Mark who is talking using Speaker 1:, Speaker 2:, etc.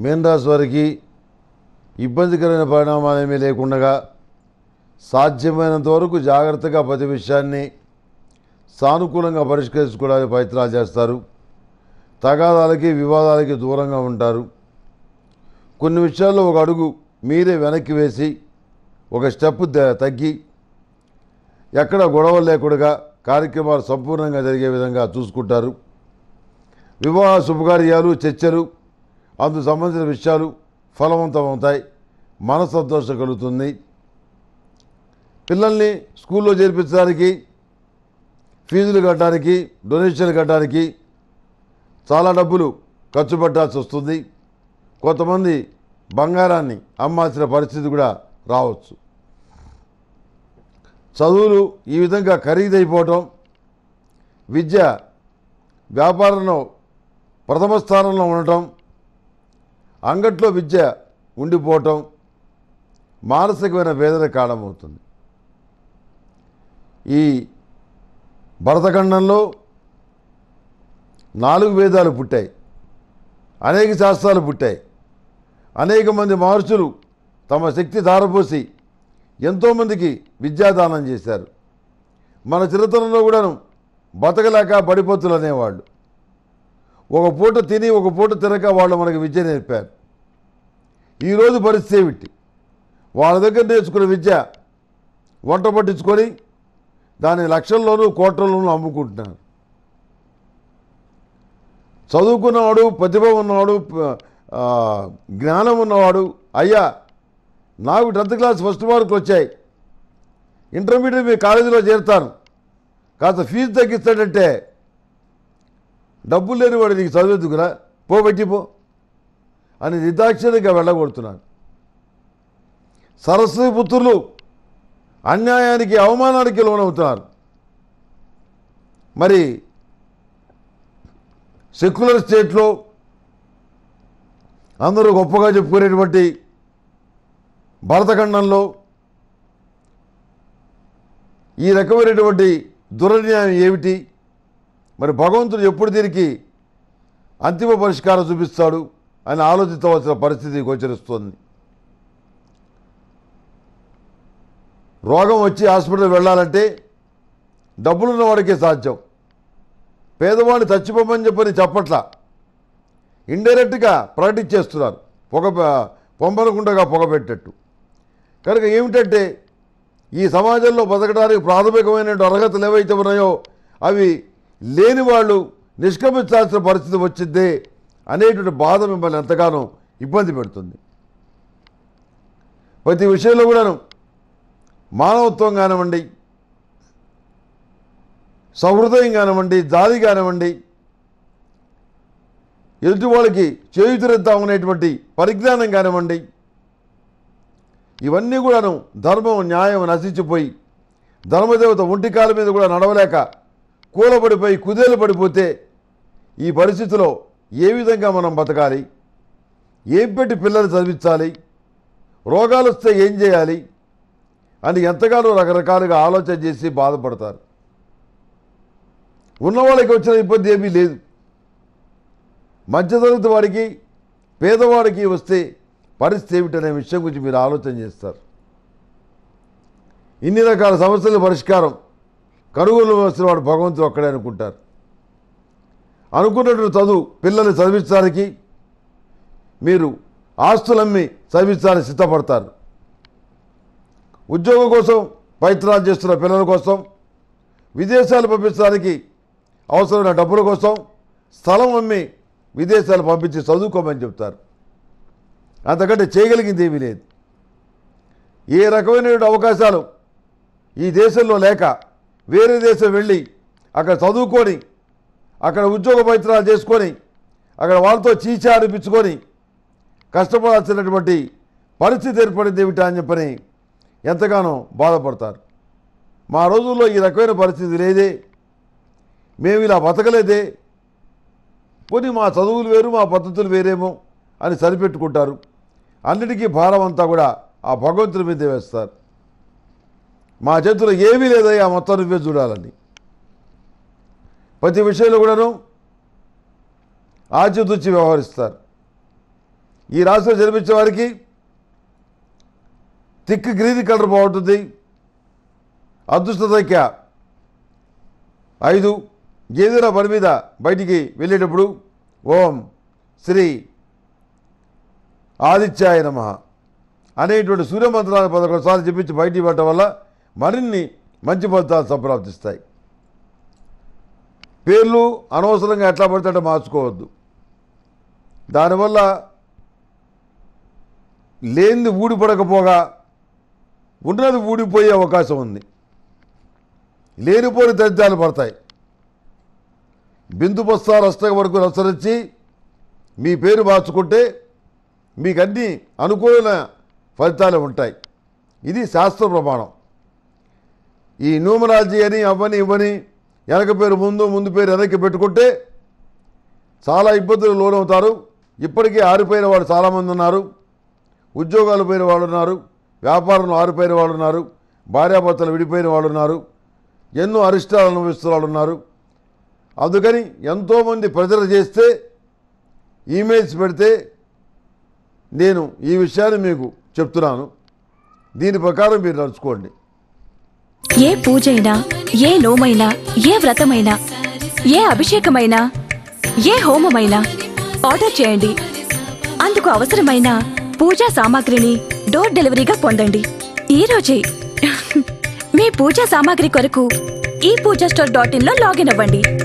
Speaker 1: మీనరాశి వారికి ఇబ్బందికరమైన పరిణామాలు ఏమీ లేకుండా సాధ్యమైనంత వరకు జాగ్రత్తగా ప్రతి విషయాన్ని సానుకూలంగా పరిష్కరించుకోవడానికి ప్రయత్నాలు చేస్తారు తగాదాలకి వివాదాలకి దూరంగా ఉంటారు కొన్ని విషయాల్లో ఒక అడుగు మీరే వెనక్కి వేసి ఒక స్టెప్ ద- తగ్గి ఎక్కడ గొడవలు లేకుండా కార్యక్రమాలు సంపూర్ణంగా జరిగే విధంగా చూసుకుంటారు వివాహ శుభకార్యాలు చర్చలు అందుకు సంబంధించిన విషయాలు ఫలవంతమవుతాయి మనసంతోషం కలుగుతుంది పిల్లల్ని స్కూల్లో చేర్పించడానికి ఫీజులు కట్టడానికి డొనేషన్లు కట్టడానికి చాలా డబ్బులు ఖర్చు పెట్టాల్సి వస్తుంది కొంతమంది బంగారాన్ని అమ్మాల్సిన పరిస్థితి కూడా రావచ్చు చదువులు ఈ విధంగా ఖరీదైపోవటం విద్య వ్యాపారంలో ప్రథమ స్థానంలో ఉండటం అంగట్లో విద్య ఉండిపోవటం మానసికమైన వేదన కారణమవుతుంది ఈ భరతఖండంలో నాలుగు వేదాలు పుట్టాయి అనేక శాస్త్రాలు పుట్టాయి అనేక మంది మహర్షులు తమ శక్తి ధారపోసి ఎంతోమందికి విద్యాదానం చేశారు మన చిరతనంలో కూడాను బతకలేక బడిపొత్తులు అనేవాళ్ళు ఒక పూట తిని ఒక పూట తినక వాళ్ళు మనకి విద్య నేర్పారు ఈరోజు పరిస్థితి ఏమిటి వాళ్ళ దగ్గర నేర్చుకున్న విద్య వంట పట్టించుకొని దాని లక్షల్లోనూ కోట్లలోనూ అమ్ముకుంటున్నారు చదువుకున్నవాడు ప్రతిభ ఉన్నవాడు ప- ఆ, జ్ఞానం ఉన్నవాడు అయ్యా నాకు టెన్త్ క్లాస్ ఫస్ట్ మార్కులు వచ్చాయి ఇంటర్మీడియట్ మీ కాలేజీలో చేరుతాను కాస్త ఫీజు తగ్గిస్తాడంటే డబ్బులు లేనివాడు నీకు చదివేందుకురా పో బట్టి పో అని నిర్దాక్షిణ్యంగా వెళ్ళగొడుతున్నాడు సరస్వతి పుత్రులు అన్యాయానికి అవమానానికి లోనవుతున్నారు మరి సెక్యులర్ స్టేట్లో అందరూ గొప్పగా చెప్పుకునేటువంటి భరతఖండంలో ఈ రకమైనటువంటి దురన్యాయం ఏమిటి మరి భగవంతుడు ఎప్పుడు దీనికి అంతిమ పరిష్కారం చూపిస్తాడు అని ఆలోచించవలసిన పరిస్థితి గోచరిస్తోంది రోగం వచ్చి హాస్పిటల్ వెళ్ళాలంటే డబ్బులున్న వాడికే సాధ్యం పేదవాడిని చచ్చిపోమని చెప్పని చెప్పట్లా ఇండైరెక్ట్గా ప్రకటించేస్తున్నారు పొగ పొంబలకుండగా పొగబెట్టట్టు కనుక ఏమిటంటే ఈ సమాజంలో బతకడానికి ప్రాథమికమైన అర్హతలు ఏవైతే ఉన్నాయో అవి లేని వాళ్ళు నిష్క్రమించాల్సిన పరిస్థితి వచ్చిందే అనేటువంటి బాధ మిమ్మల్ని ఎంతగానో ఇబ్బంది పెడుతుంది ప్రతి విషయంలో కూడాను మానవత్వం కానివ్వండి సహృదయం కానివ్వండి జాలి కానివ్వండి ఎదుటి వాళ్ళకి చేయుతురెత్తాం అనేటువంటి పరిజ్ఞానం కానివ్వండి ఇవన్నీ కూడాను ధర్మం న్యాయం నశించిపోయి ధర్మదేవత ఒంటికాల మీద కూడా నడవలేక కూలబడిపోయి కుదేలు పడిపోతే ఈ పరిస్థితిలో ఏ విధంగా మనం బతకాలి ఏం పెట్టి పిల్లలు చదివించాలి రోగాలు వస్తే ఏం చేయాలి అని ఎంతగానో రకరకాలుగా ఆలోచన చేసి బాధపడతారు ఉన్నవాళ్ళకి వచ్చిన ఇబ్బంది ఏమీ లేదు మధ్యతరగతి వాడికి పేదవాడికి వస్తే పరిస్థితి ఏమిటనే విషయం గురించి మీరు ఆలోచన చేస్తారు ఇన్ని రకాల సమస్యల పరిష్కారం కనుగోలు వచ్చిన వాడు భగవంతుడు ఒక్కడే అనుకుంటారు అనుకున్నటువంటి చదువు పిల్లల్ని చదివించడానికి మీరు ఆస్తులమ్మి చదివించడానికి సిద్ధపడతారు ఉద్యోగం కోసం ప్రయత్నాలు చేస్తున్న పిల్లల కోసం విదేశాలు పంపించడానికి అవసరమైన డబ్బుల కోసం స్థలం అమ్మి విదేశాలు పంపించి చదువుకోమని చెప్తారు అంతకంటే చేయగలిగింది ఏమీ లేదు ఏ రకమైన అవకాశాలు ఈ దేశంలో లేక వేరే దేశం వెళ్ళి అక్కడ చదువుకొని అక్కడ ఉద్యోగ ప్రయత్నాలు చేసుకొని అక్కడ వాళ్ళతో చీచా అనిపించుకొని కష్టపడాల్సినటువంటి పరిస్థితి ఏర్పడింది ఏమిటా అని చెప్పని ఎంతగానో బాధపడతారు మా రోజుల్లో ఈ రకమైన పరిస్థితి లేదే మేము ఇలా బతకలేదే పోనీ మా చదువులు వేరు మా పద్ధతులు వేరేమో అని సరిపెట్టుకుంటారు అన్నిటికీ భారం అంతా కూడా ఆ భగవంతుడి మీద వేస్తారు మా చేతిలో ఏమీ లేదయ్యా మొత్తం నువ్వే చూడాలని ప్రతి విషయంలో కూడాను ఆచితూచి వ్యవహరిస్తారు ఈ రాశిలో జన్మించే వారికి థిక్ గ్రీన్ కలర్ బాగుంటుంది అదృష్ట సంఖ్య ఐదు ఏదైనా పని మీద బయటికి వెళ్ళేటప్పుడు ఓం శ్రీ ఆదిత్యాయ నమ అనేటువంటి సూర్యమంత్రాన్ని పదకొండు సార్లు చెప్పించి బయటికి పెట్టడం వల్ల మరిన్ని మంచి ఫలితాలు సంప్రాప్తిస్తాయి పేర్లు అనవసరంగా ఎట్లా పడితే అట్లా మార్చుకోవద్దు దానివల్ల లేనిది ఊడిపడకపోగా ఉన్నది ఊడిపోయే అవకాశం ఉంది లేనిపోని దరిద్రాలు పడతాయి బిందు బస్తాలు అష్టక వరకు అనుసరించి మీ పేరు మార్చుకుంటే మీకు అన్ని అనుకూలమైన ఫలితాలు ఉంటాయి ఇది శాస్త్ర ప్రమాణం ఈ న్యూమరాలజీ అని అవని ఇవ్వని వెనక పేరు ముందు ముందు పేరు వెనక్కి పెట్టుకుంటే చాలా ఇబ్బందులు లోనవుతారు ఇప్పటికీ ఆరిపోయిన వాళ్ళు చాలామంది ఉన్నారు ఉద్యోగాలు పోయిన వాళ్ళు ఉన్నారు వ్యాపారంలో ఆరిపోయిన వాళ్ళు ఉన్నారు భార్యాభర్తలు విడిపోయిన వాళ్ళు ఉన్నారు ఎన్నో అరిష్టాలు అనుభవిస్తున్న వాళ్ళు ఉన్నారు అందుకని ఎంతోమంది ప్రజలు చేస్తే ఈమెయిల్స్ పెడితే నేను ఈ విషయాన్ని మీకు చెప్తున్నాను దీని ప్రకారం మీరు నడుచుకోండి
Speaker 2: ఏ పూజైనా ఏ నోమైనా ఏ వ్రతమైనా ఏ అభిషేకమైనా ఏ హోమమైనా ఆర్డర్ చేయండి అందుకు అవసరమైన పూజా సామాగ్రిని డోర్ డెలివరీగా పొందండి ఈ రోజే మీ పూజా సామాగ్రి కొరకు ఈ పూజా స్టోర్ డాట్ ఇన్ లో లాగిన్ అవ్వండి